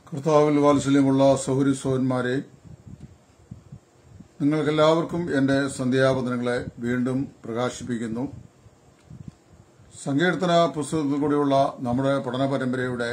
കർത്താവിൽ വാത്സല്യമുള്ള സൗരി സോന്മാരെ നിങ്ങൾക്കെല്ലാവർക്കും എന്റെ സന്ധ്യാപതനങ്ങളെ വീണ്ടും പ്രകാശിപ്പിക്കുന്നു സങ്കീർത്തന പുസ്തകത്തിൽ കൂടിയുള്ള നമ്മുടെ പഠന പരമ്പരയുടെ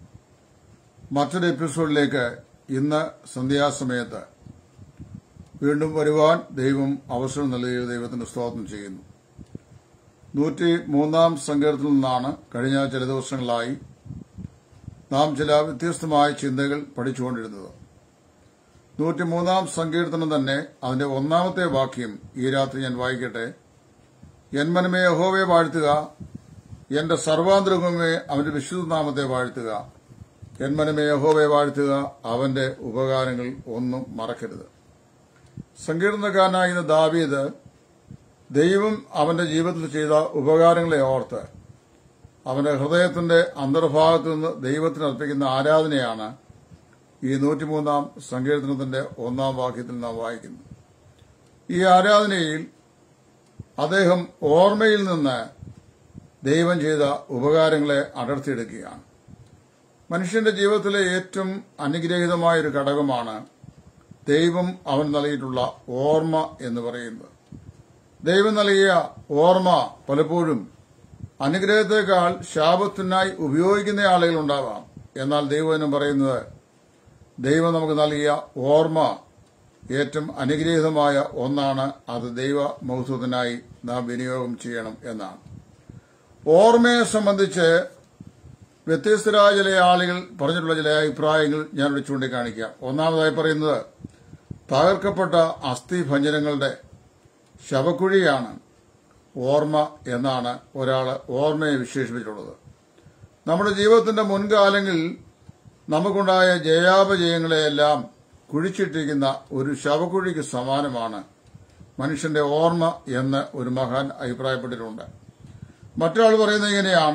മറ്റൊരു എപ്പിസോഡിലേക്ക് ഇന്ന് സന്ധ്യാസമയത്ത് വീണ്ടും വരുവാൻ ദൈവം അവസരം നൽകിയ ദൈവത്തിന് സ്തോത്രം ചെയ്യുന്നു നൂറ്റി മൂന്നാം സങ്കീർത്തനത്തിൽ നിന്നാണ് കഴിഞ്ഞ ചില ദിവസങ്ങളായി നാം ചില വ്യത്യസ്തമായ ചിന്തകൾ പഠിച്ചുകൊണ്ടിരുന്നത് നൂറ്റിമൂന്നാം സങ്കീർത്തനം തന്നെ അതിന്റെ ഒന്നാമത്തെ വാക്യം ഈ രാത്രി ഞാൻ വായിക്കട്ടെ എന്മനമേ യഹോവയെ വാഴ്ത്തുക എന്റെ സർവാന്തരംഗമേ അവന്റെ വിശുദ്ധനാമത്തെ വാഴ്ത്തുക എന്മനമേ യഹോവയെ വാഴ്ത്തുക അവന്റെ ഉപകാരങ്ങൾ ഒന്നും മറക്കരുത് സങ്കീർത്തനക്കാരനായിരുന്ന ദാവീദ് ദൈവം അവന്റെ ജീവിതത്തിൽ ചെയ്ത ഉപകാരങ്ങളെ ഓർത്ത് അവന്റെ ഹൃദയത്തിന്റെ അന്തർഭാഗത്തു നിന്ന് ദൈവത്തിന് അർപ്പിക്കുന്ന ആരാധനയാണ് ഈ നൂറ്റിമൂന്നാം സങ്കീർത്തനത്തിന്റെ ഒന്നാം വാക്യത്തിൽ നാം വായിക്കുന്നത് ഈ ആരാധനയിൽ അദ്ദേഹം ഓർമ്മയിൽ നിന്ന് ദൈവം ചെയ്ത ഉപകാരങ്ങളെ അടർത്തിയെടുക്കുകയാണ് മനുഷ്യന്റെ ജീവിതത്തിലെ ഏറ്റവും അനുഗ്രഹീതമായ ഒരു ഘടകമാണ് ദൈവം അവൻ നൽകിയിട്ടുള്ള ഓർമ്മ എന്ന് പറയുന്നത് ദൈവം നൽകിയ ഓർമ്മ പലപ്പോഴും അനുഗ്രഹത്തെക്കാൾ ശാപത്തിനായി ഉപയോഗിക്കുന്ന ആളുകൾ ഉണ്ടാവാം എന്നാൽ ദൈവം പറയുന്നത് ദൈവം നമുക്ക് നൽകിയ ഓർമ്മ ഏറ്റവും അനുഗ്രഹീതമായ ഒന്നാണ് അത് ദൈവ മഹത്വത്തിനായി നാം വിനിയോഗം ചെയ്യണം എന്നാണ് ഓർമ്മയെ സംബന്ധിച്ച് വ്യത്യസ്തരായ ചില ആളുകൾ പറഞ്ഞിട്ടുള്ള ചില അഭിപ്രായങ്ങൾ ഞാനിവിടെ ചൂണ്ടിക്കാണിക്കാം ഒന്നാമതായി പറയുന്നത് തകർക്കപ്പെട്ട അസ്ഥിഭഞ്ജനങ്ങളുടെ ശവക്കുഴിയാണ് ഓർമ്മ എന്നാണ് ഒരാൾ ഓർമ്മയെ വിശേഷിപ്പിച്ചിട്ടുള്ളത് നമ്മുടെ ജീവിതത്തിന്റെ മുൻകാലങ്ങളിൽ നമുക്കുണ്ടായ ജയാപജയങ്ങളെയെല്ലാം കുഴിച്ചിട്ടിരിക്കുന്ന ഒരു ശവക്കുഴിക്ക് സമാനമാണ് മനുഷ്യന്റെ ഓർമ്മ എന്ന് ഒരു മഹാൻ അഭിപ്രായപ്പെട്ടിട്ടുണ്ട് മറ്റൊരാൾ പറയുന്നത് ഇങ്ങനെയാണ്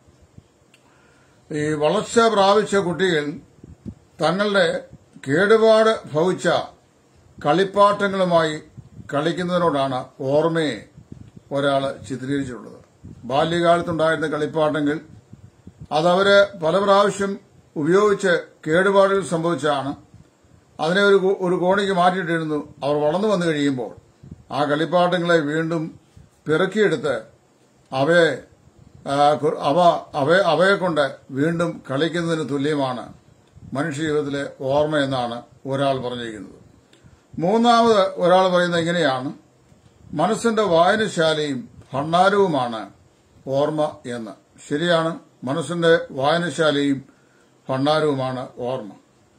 ഈ വളർച്ച പ്രാപിച്ച കുട്ടികൾ തങ്ങളുടെ കേടുപാട് ഭവിച്ച കളിപ്പാട്ടങ്ങളുമായി കളിക്കുന്നതിനോടാണ് ഓർമ്മയെ ഒരാൾ ചിത്രീകരിച്ചിട്ടുള്ളത് ബാല്യകാലത്തുണ്ടായിരുന്ന കളിപ്പാട്ടങ്ങൾ അതവര് പല പ്രാവശ്യം ഉപയോഗിച്ച് കേടുപാടുകൾ സംഭവിച്ചാണ് അതിനെ ഒരു ഒരു കോണിക്ക് മാറ്റിയിട്ടിരുന്നു അവർ വളർന്നു വന്നു കഴിയുമ്പോൾ ആ കളിപ്പാട്ടങ്ങളെ വീണ്ടും പിറക്കിയെടുത്ത് അവയെ അവ അവയെ അവയെ കൊണ്ട് വീണ്ടും കളിക്കുന്നതിന് തുല്യമാണ് മനുഷ്യ ജീവിതത്തിലെ ഓർമ്മ എന്നാണ് ഒരാൾ പറഞ്ഞിരിക്കുന്നത് മൂന്നാമത് ഒരാൾ പറയുന്നത് ഇങ്ങനെയാണ് മനസ്സിന്റെ വായനശാലയും ഭണ്ഡാരവുമാണ് ഓർമ്മ എന്ന് ശരിയാണ് മനസ്സിന്റെ വായനശാലയും ഭണ്ഡാരവുമാണ് ഓർമ്മ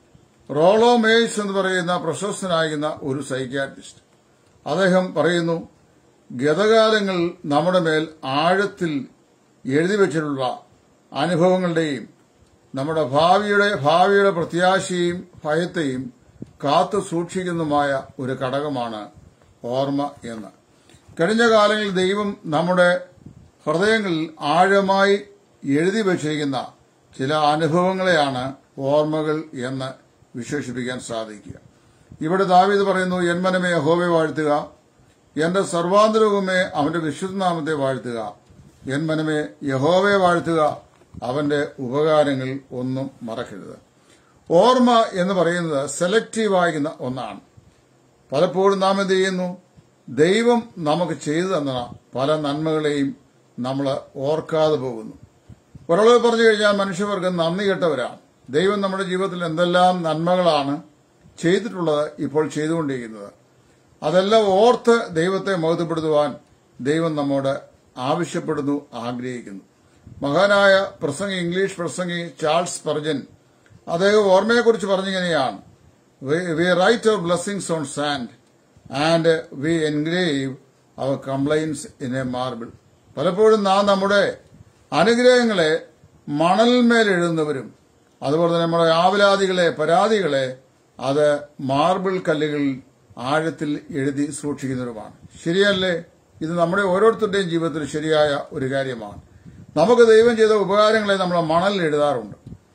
റോളോ മേയ്സ് എന്ന് പറയുന്ന പ്രശസ്തനായിരുന്ന ഒരു സൈക്യാട്രിസ്റ്റ് അദ്ദേഹം പറയുന്നു ഗതകാലങ്ങൾ നമ്മുടെ മേൽ ആഴത്തിൽ എഴുതി വച്ചിട്ടുള്ള അനുഭവങ്ങളുടെയും നമ്മുടെ ഭാവിയുടെ ഭാവിയുടെ പ്രത്യാശയും ഭയത്തെയും കാത്തു സൂക്ഷിക്കുന്നതുമായ ഒരു ഘടകമാണ് ഓർമ്മ എന്ന് കഴിഞ്ഞ കാലങ്ങളിൽ ദൈവം നമ്മുടെ ഹൃദയങ്ങളിൽ ആഴമായി എഴുതി വച്ചിരിക്കുന്ന ചില അനുഭവങ്ങളെയാണ് ഓർമ്മകൾ എന്ന് വിശേഷിപ്പിക്കാൻ സാധിക്കുക ഇവിടെ ദാവീദ് പറയുന്നു എന്മനമേ ഹോവെ വാഴ്ത്തുക എന്റെ സർവാന്തരവുമേ അവന്റെ വിശുദ്ധനാമത്തെ വാഴ്ത്തുക എന്മനമേ യഹോവയെ വാഴ്ത്തുക അവന്റെ ഉപകാരങ്ങൾ ഒന്നും മറക്കരുത് ഓർമ്മ എന്ന് പറയുന്നത് സെലക്റ്റീവ് ആയിരുന്ന ഒന്നാണ് പലപ്പോഴും നാം എന്ത് ചെയ്യുന്നു ദൈവം നമുക്ക് ചെയ്തു തന്ന പല നന്മകളെയും നമ്മൾ ഓർക്കാതെ പോകുന്നു ഒരാളെ പറഞ്ഞു കഴിഞ്ഞാൽ മനുഷ്യവർഗം നന്ദി കെട്ടവരാണ് ദൈവം നമ്മുടെ ജീവിതത്തിൽ എന്തെല്ലാം നന്മകളാണ് ചെയ്തിട്ടുള്ളത് ഇപ്പോൾ ചെയ്തുകൊണ്ടിരിക്കുന്നത് അതെല്ലാം ഓർത്ത് ദൈവത്തെ മഹത്വപ്പെടുത്തുവാൻ ദൈവം നമ്മോട് ആവശ്യപ്പെടുന്നു ആഗ്രഹിക്കുന്നു മഹാനായ പ്രസംഗി ഇംഗ്ലീഷ് പ്രസംഗി ചാൾസ് പർജൻ അദ്ദേഹം ഓർമ്മയെക്കുറിച്ച് പറഞ്ഞിങ്ങനെയാണ് we write our blessings on sand and we engrave our complaints in a marble പലപ്പോഴും നാം നമ്മുടെ അനുഗ്രഹങ്ങളെ മണൽമേൽ എഴുതുന്നവരും അതുപോലെ തന്നെ നമ്മുടെ ആവലാദികളെ പരാതികളെ അത് മാർബിൾ കല്ലുകളിൽ ആഴത്തിൽ എഴുതി സൂക്ഷിക്കുന്നവരുമാണ് ശരിയല്ലേ ഇത് നമ്മുടെ ഓരോരുത്തരുടെയും ജീവിതത്തിൽ ശരിയായ ഒരു കാര്യമാണ് നമുക്ക് ദൈവം ചെയ്ത ഉപകാരങ്ങളെ നമ്മൾ മണലിൽ എഴുതാറുണ്ട്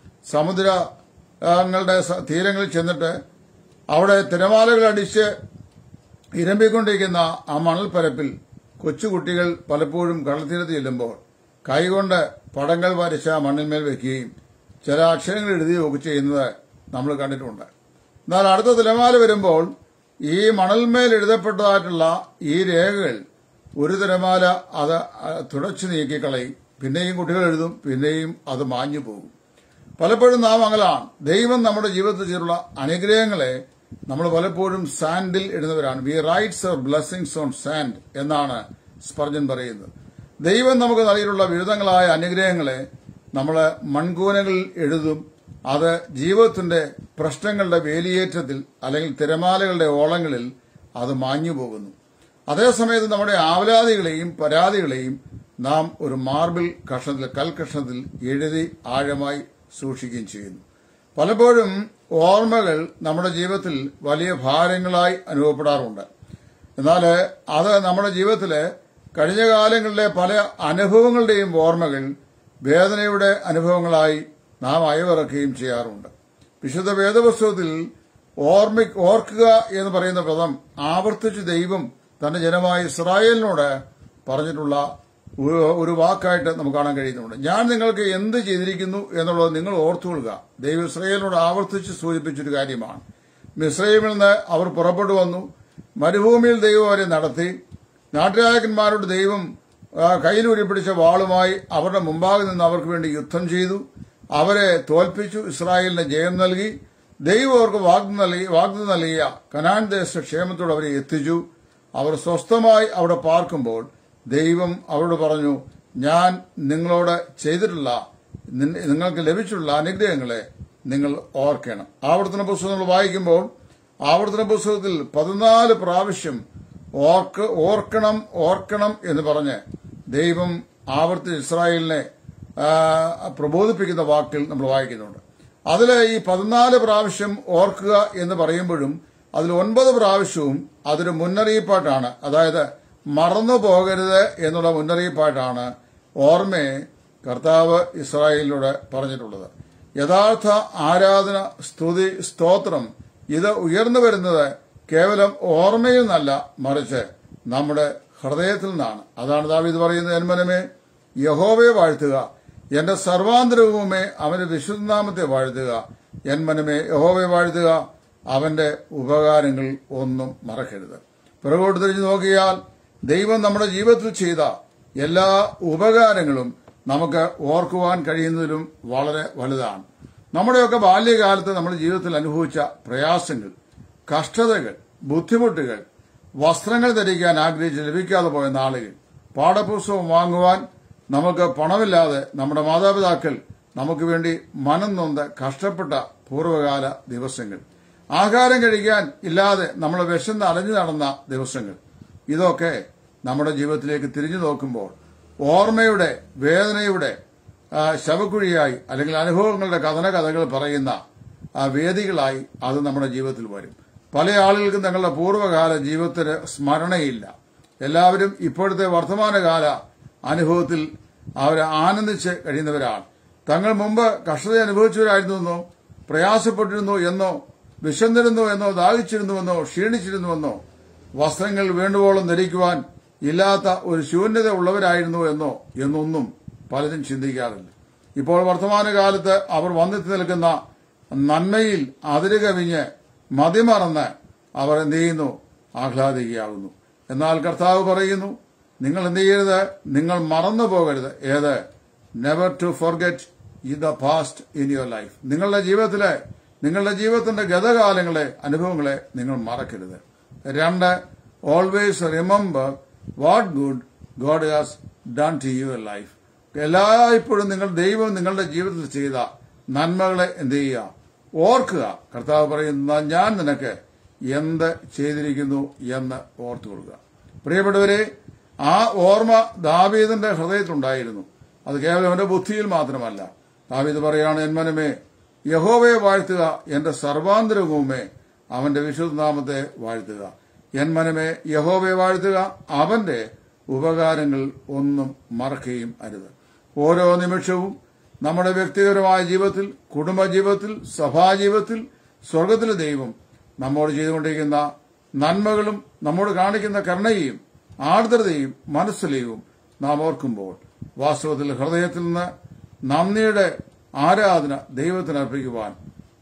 സമുദ്രങ്ങളുടെ തീരങ്ങളിൽ ചെന്നിട്ട് അവിടെ തിരമാലകൾ അടിച്ച് ഇരമ്പിക്കൊണ്ടിരിക്കുന്ന ആ മണൽപ്പരപ്പിൽ കൊച്ചുകുട്ടികൾ പലപ്പോഴും കടൽത്തീരത്ത് ചെല്ലുമ്പോൾ കൈകൊണ്ട് പടങ്ങൾ വരച്ച മണ്ണിന്മേൽ വെക്കുകയും ചില അക്ഷരങ്ങൾ എഴുതുകയും ഒക്കെ ചെയ്യുന്നത് നമ്മൾ കണ്ടിട്ടുണ്ട് എന്നാൽ അടുത്ത തിരമാല വരുമ്പോൾ ഈ മണൽമേൽ എഴുതപ്പെട്ടതായിട്ടുള്ള ഈ രേഖകൾ ഒരു തിരമാല അത് തുടച്ചു നീക്കിക്കളയും പിന്നെയും കുട്ടികൾ എഴുതും പിന്നെയും അത് മാഞ്ഞു പോകും പലപ്പോഴും നാം അങ്ങലാണ് ദൈവം നമ്മുടെ ജീവിതത്തിൽ ചെയ്തുള്ള അനുഗ്രഹങ്ങളെ നമ്മൾ പലപ്പോഴും സാൻഡിൽ എഴുതുന്നവരാണ് we writes our blessings on sand എന്നാണ് സ്പർജൻ പറയുന്നത് ദൈവം നമുക്ക് നൽകിയിട്ടുള്ള വിവിധങ്ങളായ അനുഗ്രഹങ്ങളെ നമ്മൾ മൺകൂനകളിൽ എഴുതും അത് ജീവിതത്തിന്റെ പ്രശ്നങ്ങളുടെ വേലിയേറ്റത്തിൽ അല്ലെങ്കിൽ തിരമാലകളുടെ ഓളങ്ങളിൽ അത് മാഞ്ഞു പോകുന്നു അതേസമയത്ത് നമ്മുടെ ആവലാതികളെയും പരാതികളെയും നാം ഒരു മാർബിൾ കഷണത്തിൽ കൽക്കഷണത്തിൽ എഴുതി ആഴമായി സൂക്ഷിക്കുകയും ചെയ്യുന്നു പലപ്പോഴും ഓർമ്മകൾ നമ്മുടെ ജീവിതത്തിൽ വലിയ ഭാരങ്ങളായി അനുഭവപ്പെടാറുണ്ട് എന്നാൽ അത് നമ്മുടെ ജീവിതത്തിലെ കഴിഞ്ഞ കാലങ്ങളിലെ പല അനുഭവങ്ങളുടെയും ഓർമ്മകൾ വേദനയുടെ അനുഭവങ്ങളായി നാം അയവിറക്കുകയും ചെയ്യാറുണ്ട് വിശുദ്ധ വേദപുസ്തകത്തിൽ ഓർമ്മ ഓർക്കുക എന്ന് പറയുന്ന പദം ആവർത്തിച്ച് ദൈവം തന്റെ ജനമായ ഇസ്രായേലിനോട് പറഞ്ഞിട്ടുള്ള ഒരു- ഒരു വാക്കായിട്ട് നമുക്ക് കാണാൻ കഴിയുന്നുണ്ട് ഞാൻ നിങ്ങൾക്ക് എന്ത് ചെയ്തിരിക്കുന്നു എന്നുള്ളത് നിങ്ങൾ ഓർത്തുകൊള്ളുക ദൈവം ഇസ്രായേലിനോട് ആവർത്തിച്ച് സൂചിപ്പിച്ചൊരു കാര്യമാണ് മിസ്രൈമിൽ നിന്ന് അവർ പുറപ്പെട്ടു വന്നു മരുഭൂമിയിൽ ദൈവം അവരെ നടത്തി നാട്ടുരാജക്കന്മാരോട് ദൈവം ആ, കയ്യിൽ ഉരുപ്പിടിച്ച വാളുമായി അവരുടെ മുമ്പാകെ നിന്ന് അവർക്ക് വേണ്ടി യുദ്ധം ചെയ്തു അവരെ തോൽപ്പിച്ചു ഇസ്രായേലിന് ജയം നൽകി ദൈവം അവർക്ക് വാഗ്ദം നൽകി വാഗ്ദം നൽകിയ കനാൻ ദേശ ക്ഷേമത്തോടെ അവരെ എത്തിച്ചു അവർ സ്വസ്ഥമായി അവിടെ പാർക്കുമ്പോൾ ദൈവം അവരോട് പറഞ്ഞു ഞാൻ നിങ്ങളോട് ചെയ്തിട്ടുള്ള നിൻ- നിങ്ങൾക്ക് ലഭിച്ചിട്ടുള്ള അനുഗ്രഹങ്ങളെ നിങ്ങൾ ഓർക്കണം ആവർത്തന പുസ്തകം നമ്മൾ വായിക്കുമ്പോൾ ആവർത്തന പുസ്തകത്തിൽ പതിനാല് പ്രാവശ്യം ഓർക്ക് ഓർക്കണം ഓർക്കണം എന്ന് പറഞ്ഞ് ദൈവം ആവർത്തിച്ച് ഇസ്രായേലിനെ ആ, പ്രബോധിപ്പിക്കുന്ന വാക്കിൽ നമ്മൾ വായിക്കുന്നുണ്ട് അതിൽ ഈ പതിനാല് പ്രാവശ്യം ഓർക്കുക എന്ന് പറയുമ്പോഴും അതിൽ ഒൻപത് പ്രാവശ്യവും അതൊരു മുന്നറിയിപ്പായിട്ടാണ് അതായത് മറന്നു പോകരുത് എന്നുള്ള മുന്നറിയിപ്പായിട്ടാണ് ഓർമ്മയെ കർത്താവ് ഇസ്രായേലിലൂടെ പറഞ്ഞിട്ടുള്ളത് യഥാർത്ഥ ആരാധന സ്തുതി സ്തോത്രം ഇത് ഉയർന്നു വരുന്നത് കേവലം ഓർമ്മയിൽ നിന്നല്ല മറിച്ച് നമ്മുടെ ഹൃദയത്തിൽ നിന്നാണ് അതാണ് ദാവീദ് പറയുന്നത് എന്മനമേ യഹോവയെ വാഴ്ത്തുക എന്റെ സർവാന്തരവുമേ അവന്റെ വിശുദ്ധനാമത്തെ വാഴ്ത്തുക എൻ മനമേ യഹോവയെ വാഴ്ത്തുക അവന്റെ ഉപകാരങ്ങൾ ഒന്നും മറക്കരുത് പിറകോട്ട് തിരിഞ്ഞു നോക്കിയാൽ ദൈവം നമ്മുടെ ജീവിതത്തിൽ ചെയ്ത എല്ലാ ഉപകാരങ്ങളും നമുക്ക് ഓർക്കുവാൻ കഴിയുന്നതിലും വളരെ വലുതാണ് നമ്മുടെയൊക്കെ ബാല്യകാലത്ത് നമ്മുടെ ജീവിതത്തിൽ അനുഭവിച്ച പ്രയാസങ്ങൾ കഷ്ടതകൾ ബുദ്ധിമുട്ടുകൾ വസ്ത്രങ്ങൾ ധരിക്കാൻ ആഗ്രഹിച്ച് ലഭിക്കാതെ പോയ നാളുകൾ പാഠപുസ്തകം വാങ്ങുവാൻ നമുക്ക് പണമില്ലാതെ നമ്മുടെ മാതാപിതാക്കൾ നമുക്ക് വേണ്ടി മനം നൊന്ത് കഷ്ടപ്പെട്ട പൂർവ്വകാല ദിവസങ്ങൾ ആഹാരം കഴിക്കാൻ ഇല്ലാതെ നമ്മൾ വിശന്ന് അലഞ്ഞു നടന്ന ദിവസങ്ങൾ ഇതൊക്കെ നമ്മുടെ ജീവിതത്തിലേക്ക് തിരിഞ്ഞു നോക്കുമ്പോൾ ഓർമ്മയുടെ വേദനയുടെ ആ, ശവക്കുഴിയായി അല്ലെങ്കിൽ അനുഭവങ്ങളുടെ കഥന കഥകൾ പറയുന്ന ആ വേദികളായി അത് നമ്മുടെ ജീവിതത്തിൽ വരും പല ആളുകൾക്കും തങ്ങളുടെ പൂർവ്വകാല ജീവിതത്തിന് സ്മരണയില്ല എല്ലാവരും ഇപ്പോഴത്തെ വർത്തമാനകാല അനുഭവത്തിൽ അവർ ആനന്ദിച്ച് കഴിയുന്നവരാണ് തങ്ങൾ മുമ്പ് കഷ്ടത അനുഭവിച്ചവരായിരുന്നുവെന്നോ പ്രയാസപ്പെട്ടിരുന്നു എന്നോ വിശന്നിരുന്നു എന്നോ ദാഹിച്ചിരുന്നുവെന്നോ ക്ഷീണിച്ചിരുന്നുവെന്നോ വസ്ത്രങ്ങൾ വേണ്ടുവോളം ധരിക്കുവാൻ ഇല്ലാത്ത ഒരു ശൂന്യത ഉള്ളവരായിരുന്നു എന്നോ എന്നൊന്നും പലരും ചിന്തിക്കാറില്ല ഇപ്പോൾ വർത്തമാനകാലത്ത് അവർ വന്നെത്തി നിൽക്കുന്ന നന്മയിൽ അതിരുകവിഞ്ഞ് മതിമറന്ന് അവർ എന്ത് ചെയ്യുന്നു ആഹ്ലാദിക്കുകയാകുന്നു എന്നാൽ കർത്താവ് പറയുന്നു നിങ്ങൾ എന്ത് ചെയ്യരുത് നിങ്ങൾ മറന്നു പോകരുത് ഏത് never to forget in the past in your life നിങ്ങളുടെ ജീവിതത്തിലെ നിങ്ങളുടെ ജീവിതത്തിന്റെ ഗതകാലങ്ങളെ അനുഭവങ്ങളെ നിങ്ങൾ മറക്കരുത് രണ്ട് always remember what good God has done to your life എല്ലായ്പ്പോഴും നിങ്ങൾ ദൈവം നിങ്ങളുടെ ജീവിതത്തിൽ ചെയ്ത നന്മകളെ എന്ത് ചെയ്യുക ഓർക്കുക കർത്താവ് പറയുന്ന ഞാൻ നിനക്ക് എന്ത് ചെയ്തിരിക്കുന്നു എന്ന് ഓർത്തു കൊടുക്കുക പ്രിയപ്പെട്ടവരെ ആ ഓർമ്മ ദാവീദിന്റെ ഹൃദയത്തിലുണ്ടായിരുന്നു അത് കേവലം അവന്റെ ബുദ്ധിയിൽ മാത്രമല്ല ദാവീദ് പറയാണ് എന്മനമേ യഹോവയെ വാഴ്ത്തുക എന്റെ സർവാന്തരവുമേ അവന്റെ വിശുദ്ധനാമത്തെ വാഴ്ത്തുക എൻ മനമേ യഹോവയെ വാഴ്ത്തുക അവന്റെ ഉപകാരങ്ങൾ ഒന്നും മറക്കുകയും അരുത് ഓരോ നിമിഷവും നമ്മുടെ വ്യക്തിപരമായ ജീവിതത്തിൽ കുടുംബജീവിതത്തിൽ സഭാജീവിതത്തിൽ സ്വർഗത്തിലെ ദൈവം നമ്മോട് ചെയ്തുകൊണ്ടിരിക്കുന്ന നന്മകളും നമ്മോട് കാണിക്കുന്ന കരുണയും ആർദ്രതയും മനസ്സിലെയും നാം ഓർക്കുമ്പോൾ വാസ്തവത്തിൽ ഹൃദയത്തിൽ നിന്ന് നന്ദിയുടെ ആരാധന ദൈവത്തിന് അർപ്പിക്കുവാൻ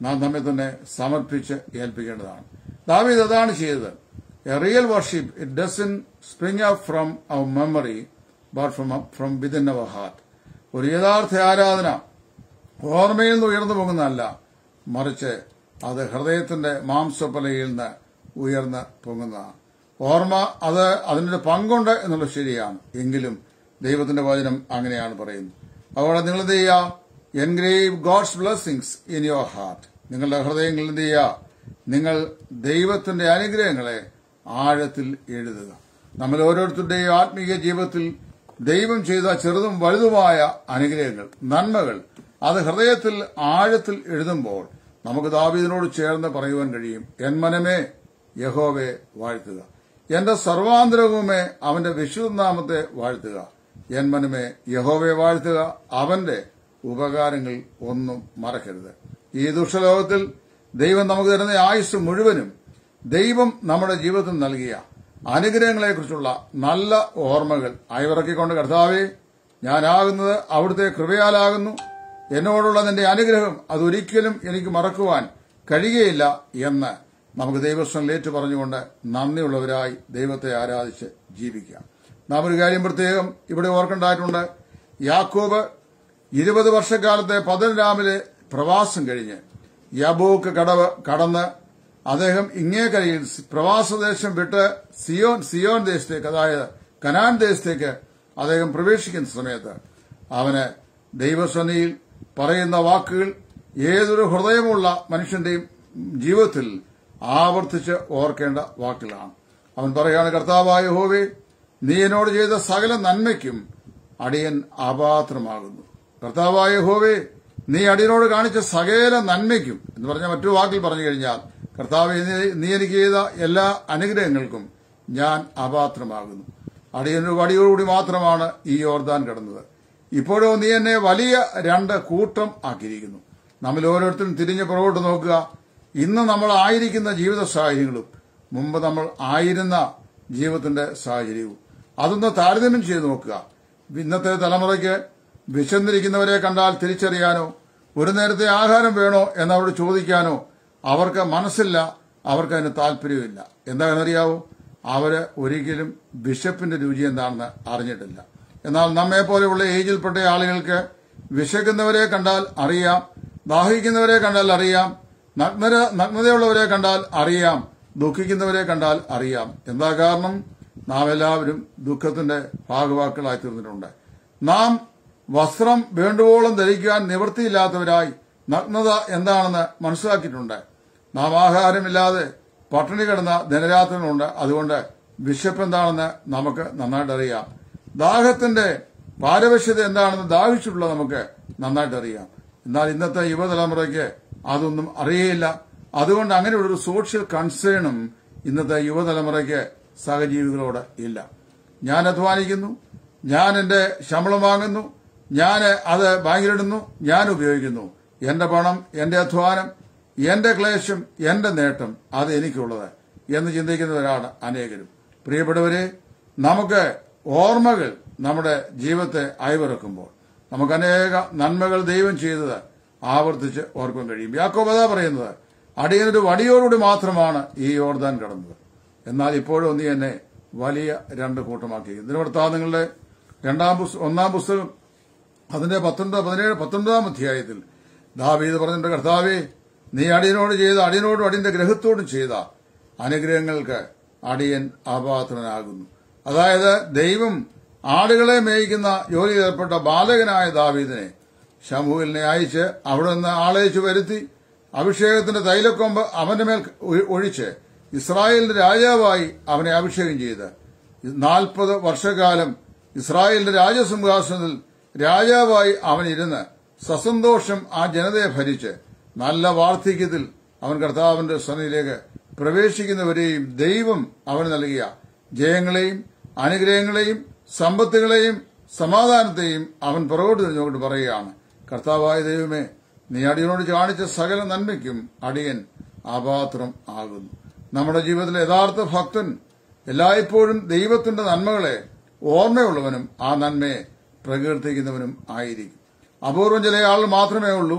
നാം നമ്മെ തന്നെ സമർപ്പിച്ച് ഏൽപ്പിക്കേണ്ടതാണ് ദാവീദ് അതാണ് ചെയ്തത് a real worship it doesn't spring up from our memory but from from within our heart ഒരു യഥാർത്ഥ ആരാധന ഓർമ്മയിൽ നിന്ന് ഉയർന്നു പോകുന്നതല്ല മറിച്ച് അത് ഹൃദയത്തിന്റെ മാംസപ്പലയിൽ നിന്ന് ഉയർന്ന് പൊങ്ങുന്നതാണ് ഓർമ്മ അത് അതിനൊരു പങ്കുണ്ട് എന്നുള്ളത് ശരിയാണ് എങ്കിലും ദൈവത്തിന്റെ വചനം അങ്ങനെയാണ് പറയുന്നത് അവിടെ നിങ്ങൾ എന്ത് ചെയ്യുക engrave God's blessings in your heart നിങ്ങളുടെ ഹൃദയങ്ങളിൽ എന്ത് ചെയ്യുക നിങ്ങൾ ദൈവത്തിന്റെ അനുഗ്രഹങ്ങളെ ആഴത്തിൽ എഴുതുക നമ്മൾ ഓരോരുത്തരുടെയും ആത്മീയ ജീവിതത്തിൽ ദൈവം ചെയ്ത ചെറുതും വലുതുമായ അനുഗ്രഹങ്ങൾ നന്മകൾ അത് ഹൃദയത്തിൽ ആഴത്തിൽ എഴുതുമ്പോൾ നമുക്ക് ദാവീദിനോട് ചേർന്ന് പറയുവാൻ കഴിയും എൻ മനമേ യഹോവെ വാഴ്ത്തുക എന്റെ സർവാന്തരവുമേ അവന്റെ വിശുദ്ധനാമത്തെ വാഴ്ത്തുക എൻ മനമേ യഹോവെ വാഴ്ത്തുക അവന്റെ ഉപകാരങ്ങൾ ഒന്നും മറക്കരുത് ഈ ദുഷ്ടലോകത്തിൽ ദൈവം നമുക്ക് തരുന്ന ആയുസ് മുഴുവനും ദൈവം നമ്മുടെ ജീവിതത്തിൽ നൽകിയ അനുഗ്രഹങ്ങളെക്കുറിച്ചുള്ള നല്ല ഓർമ്മകൾ അയവിറക്കിക്കൊണ്ട് കർത്താവെ ഞാനാകുന്നത് അവിടുത്തെ കൃപയാലാകുന്നു എന്നോടുള്ള നിന്റെ അനുഗ്രഹം അതൊരിക്കലും എനിക്ക് മറക്കുവാൻ കഴിയുകയില്ല എന്ന് നമുക്ക് ദൈവസ്വം ഏറ്റു പറഞ്ഞുകൊണ്ട് നന്ദിയുള്ളവരായി ദൈവത്തെ ആരാധിച്ച് ജീവിക്കാം നാം ഒരു കാര്യം പ്രത്യേകം ഇവിടെ ഓർക്കേണ്ടതായിട്ടുണ്ട് യാക്കോബ് ഇരുപത് വർഷക്കാലത്തെ പതിനെരാമിലെ പ്രവാസം കഴിഞ്ഞ് യബൂക്ക് കടവ് കടന്ന് അദ്ദേഹം ഇങ്ങേക്കരയിൽ പ്രവാസദേശം വിട്ട് സിയോൻ സിയോൻ ദേശത്തേക്ക് അതായത് കനാൻ ദേശത്തേക്ക് അദ്ദേഹം പ്രവേശിക്കുന്ന സമയത്ത് അവന് ദൈവസ്വനിയിൽ പറയുന്ന വാക്കുകൾ ഏതൊരു ഹൃദയമുള്ള മനുഷ്യന്റെയും ജീവിതത്തിൽ ആവർത്തിച്ച് ഓർക്കേണ്ട വാക്കുകളാണ് അവൻ പറയാണ് കർത്താവായ ഹോവേ നീ എന്നോട് ചെയ്ത സകല നന്മയ്ക്കും അടിയൻ അപാത്രമാകുന്നു കർത്താവായ ഹോവേ നീ അടിയനോട് കാണിച്ച സകല നന്മയ്ക്കും എന്ന് പറഞ്ഞ മറ്റൊരു വാക്കിൽ പറഞ്ഞു കഴിഞ്ഞാൽ കർത്താവ് നീ എനിക്ക് ചെയ്ത എല്ലാ അനുഗ്രഹങ്ങൾക്കും ഞാൻ അപാത്രമാകുന്നു അടിയനൊരു വടിയോടുകൂടി മാത്രമാണ് ഈ യോർദാൻ കിടന്നത് ഇപ്പോഴോ നീ എന്നെ വലിയ രണ്ട് കൂട്ടം ആക്കിയിരിക്കുന്നു നമ്മൾ ഓരോരുത്തരും തിരിഞ്ഞ് പുറകോട്ട് നോക്കുക ഇന്ന് നമ്മൾ ആയിരിക്കുന്ന ജീവിത സാഹചര്യങ്ങളും മുമ്പ് നമ്മൾ ആയിരുന്ന ജീവിതത്തിന്റെ സാഹചര്യവും അതൊന്ന് താരതമ്യം ചെയ്ത് നോക്കുക ഇന്നത്തെ തലമുറയ്ക്ക് വിശന്നിരിക്കുന്നവരെ കണ്ടാൽ തിരിച്ചറിയാനോ ഒരു നേരത്തെ ആഹാരം വേണോ എന്നവരോട് ചോദിക്കാനോ അവർക്ക് മനസ്സില്ല അവർക്ക് അതിന് താല്പര്യമില്ല എന്താണെന്നറിയാവോ അവര് ഒരിക്കലും ബിഷപ്പിന്റെ രുചി എന്താണെന്ന് അറിഞ്ഞിട്ടില്ല എന്നാൽ നമ്മെ പോലെയുള്ള ഏജിൽപ്പെട്ട ആളുകൾക്ക് വിശക്കുന്നവരെ കണ്ടാൽ അറിയാം ദാഹിക്കുന്നവരെ കണ്ടാൽ അറിയാം നഗ്നര നഗ്നതയുള്ളവരെ കണ്ടാൽ അറിയാം ദുഃഖിക്കുന്നവരെ കണ്ടാൽ അറിയാം എന്താ കാരണം നാം എല്ലാവരും ദുഃഖത്തിന്റെ ഭാഗവാക്കുകളായി തീർന്നിട്ടുണ്ട് നാം വസ്ത്രം വേണ്ടുവോളം ധരിക്കാൻ നിവൃത്തിയില്ലാത്തവരായി നഗ്നത എന്താണെന്ന് മനസ്സിലാക്കിയിട്ടുണ്ട് നാം ആഹാരമില്ലാതെ പട്ടിണി കിടന്ന ദിനരാത്രങ്ങളുണ്ട് അതുകൊണ്ട് വിശപ്പ് എന്താണെന്ന് നമുക്ക് നന്നായിട്ട് അറിയാം ദാഹത്തിന്റെ പാരവശ്യത എന്താണെന്ന് ദാഹിച്ചിട്ടുള്ള നമുക്ക് നന്നായിട്ട് അറിയാം എന്നാൽ ഇന്നത്തെ യുവതലമുറയ്ക്ക് അതൊന്നും അറിയയില്ല അതുകൊണ്ട് അങ്ങനെയുള്ളൊരു സോഷ്യൽ കൺസേണും ഇന്നത്തെ യുവതലമുറയ്ക്ക് സഹജീവികളോട് ഇല്ല ഞാൻ അധ്വാനിക്കുന്നു ഞാൻ എന്റെ ശമ്പളം വാങ്ങുന്നു ഞാൻ അത് ബാങ്കിലിടുന്നു ഞാൻ ഉപയോഗിക്കുന്നു എന്റെ പണം എന്റെ അധ്വാനം എന്റെ ക്ലേശം എന്റെ നേട്ടം അത് എനിക്കുള്ളത് എന്ന് ചിന്തിക്കുന്നവരാണ് അനേകരും പ്രിയപ്പെട്ടവരെ നമുക്ക് ഓർമ്മകൾ നമ്മുടെ ജീവിതത്തെ അയവിറക്കുമ്പോൾ നമുക്ക് അനേക നന്മകൾ ദൈവം ചെയ്തത് ആവർത്തിച്ച് ഓർക്കാൻ കഴിയും യാക്കോബത പറയുന്നത് അടിയനൊരു വടിയോടുകൂടി മാത്രമാണ് ഈ യോർദാൻ കടന്നത് എന്നാൽ ഇപ്പോഴും നീ എന്നെ വലിയ രണ്ട് കൂട്ടമാക്കി ഇതിന് വൃത്താന്തങ്ങളുടെ രണ്ടാം പുസ്തകം ഒന്നാം പുസ്തകം അതിന്റെ പത്തൊൻപത് പതിനേഴ് പത്തൊൻപതാം അധ്യായത്തിൽ ദാവീദ് പറഞ്ഞിട്ട് കർത്താവേ നീ അടിയനോട് ചെയ്ത അടിയനോടും അടിയന്റെ ഗ്രഹത്തോടും ചെയ്ത അനുഗ്രഹങ്ങൾക്ക് അടിയൻ അപാത്രനാകുന്നു അതായത് ദൈവം ആടുകളെ മേയിക്കുന്ന ജോലി ഏർപ്പെട്ട ബാലകനായ ദാവീദിനെ ശമൂലിനെ അയച്ച് അവിടെ നിന്ന് ആളയച്ചു വരുത്തി അഭിഷേകത്തിന്റെ തൈലക്കൊമ്പ് അവന്റെ മേൽ ഒഴിച്ച് ഇസ്രായേലിന്റെ രാജാവായി അവനെ അഭിഷേകം ചെയ്ത് നാൽപ്പത് വർഷക്കാലം ഇസ്രായേലിന്റെ രാജസിംഹാസനത്തിൽ രാജാവായി അവൻ ഇരുന്ന് സസന്തോഷം ആ ജനതയെ ഭരിച്ച് നല്ല വാർദ്ധക്യത്തിൽ അവൻ കർത്താവിന്റെ സന്നിധിയിലേക്ക് പ്രവേശിക്കുന്നവരെയും ദൈവം അവന് നൽകിയ ജയങ്ങളെയും അനുഗ്രഹങ്ങളെയും സമ്പത്തുകളെയും സമാധാനത്തെയും അവൻ പുറകോട്ട് തിരിഞ്ഞുകൊണ്ട് പറയുകയാണ് കർത്താവായ ദൈവമേ നീ അടിയനോട് കാണിച്ച സകല നന്മയ്ക്കും അടിയൻ അപാത്രം ആകുന്നു നമ്മുടെ ജീവിതത്തിലെ യഥാർത്ഥ ഭക്തൻ എല്ലായ്പ്പോഴും ദൈവത്തിന്റെ നന്മകളെ ഓർമ്മയുള്ളവനും ആ നന്മയെ പ്രകീർത്തിക്കുന്നവനും ആയിരിക്കും അപൂർവം ചില ആൾ മാത്രമേ ഉള്ളൂ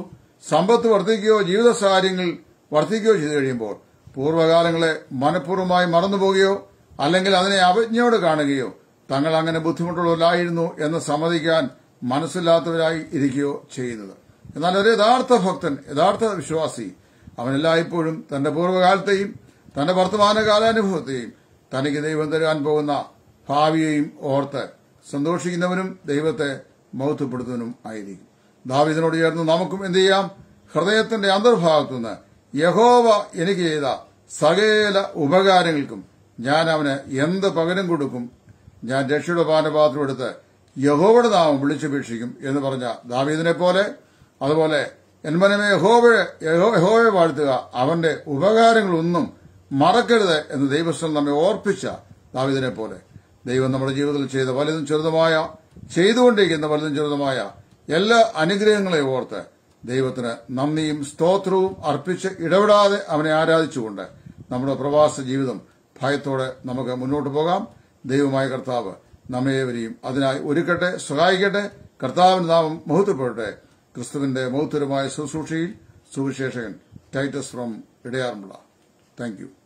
സമ്പത്ത് വർദ്ധിക്കുകയോ ജീവിത സാഹചര്യങ്ങൾ വർദ്ധിക്കുകയോ ചെയ്തു കഴിയുമ്പോൾ പൂർവ്വകാലങ്ങളെ മനഃപൂർവ്വമായി മറന്നുപോകുകയോ അല്ലെങ്കിൽ അതിനെ അവജ്ഞയോട് കാണുകയോ തങ്ങൾ അങ്ങനെ ബുദ്ധിമുട്ടുള്ളവരായിരുന്നു എന്ന് സമ്മതിക്കാൻ മനസ്സില്ലാത്തവരായി ഇരിക്കുകയോ ചെയ്യുന്നത് എന്നാൽ ഒരു യഥാർത്ഥ ഭക്തൻ യഥാർത്ഥ വിശ്വാസി അവൻ എല്ലായ്പ്പോഴും തന്റെ പൂർവ്വകാലത്തെയും തന്റെ വർത്തമാനകാലാനുഭവത്തെയും തനിക്ക് ദൈവം തരാൻ പോകുന്ന ഭാവിയെയും ഓർത്ത് സന്തോഷിക്കുന്നവനും ദൈവത്തെ മൗത്വപ്പെടുത്തുന്നവനും ആയിരിക്കും ദാവിദിനോട് ചേർന്ന് നമുക്കും എന്ത് ചെയ്യാം ഹൃദയത്തിന്റെ അന്തർഭാഗത്തുനിന്ന് യഹോവ എനിക്ക് ചെയ്ത സകല ഉപകാരങ്ങൾക്കും ഞാൻ അവന് എന്ത് പകരം കൊടുക്കും ഞാൻ രക്ഷയുടെ പാനപാത്രം എടുത്ത് യഹോവയുടെ നാമം വിളിച്ചപേക്ഷിക്കും എന്ന് പറഞ്ഞ ദാവീദിനെ പോലെ അതുപോലെ എന്മനമേ യഹോവയെ യഹോവയെ വാഴ്ത്തുക അവന്റെ ഉപകാരങ്ങളൊന്നും മറക്കരുത് എന്ന് ദൈവസ്ഥം നമ്മെ ഓർപ്പിച്ച ദാവീദിനെ പോലെ ദൈവം നമ്മുടെ ജീവിതത്തിൽ ചെയ്ത വലുതും ചെറുതുമായ ചെയ്തുകൊണ്ടിരിക്കുന്ന വലുതും ചെറുതുമായ എല്ലാ അനുഗ്രഹങ്ങളെ ഓർത്ത് ദൈവത്തിന് നന്ദിയും സ്തോത്രവും അർപ്പിച്ച് ഇടപെടാതെ അവനെ ആരാധിച്ചുകൊണ്ട് നമ്മുടെ പ്രവാസ ജീവിതം ഭയത്തോടെ നമുക്ക് മുന്നോട്ട് പോകാം ദൈവമായ കർത്താവ് നമ്മേവരെയും അതിനായി ഒരുക്കട്ടെ സഹായിക്കട്ടെ കർത്താവിന്റെ നാമം മഹത്വപ്പെടട്ടെ ക്രിസ്തുവിന്റെ മഹത്വരമായ ശുശ്രൂഷയിൽ സുവിശേഷകൻ ടൈറ്റസ് ഫ്രം ഇടയാറുമുള്ള താങ്ക് യു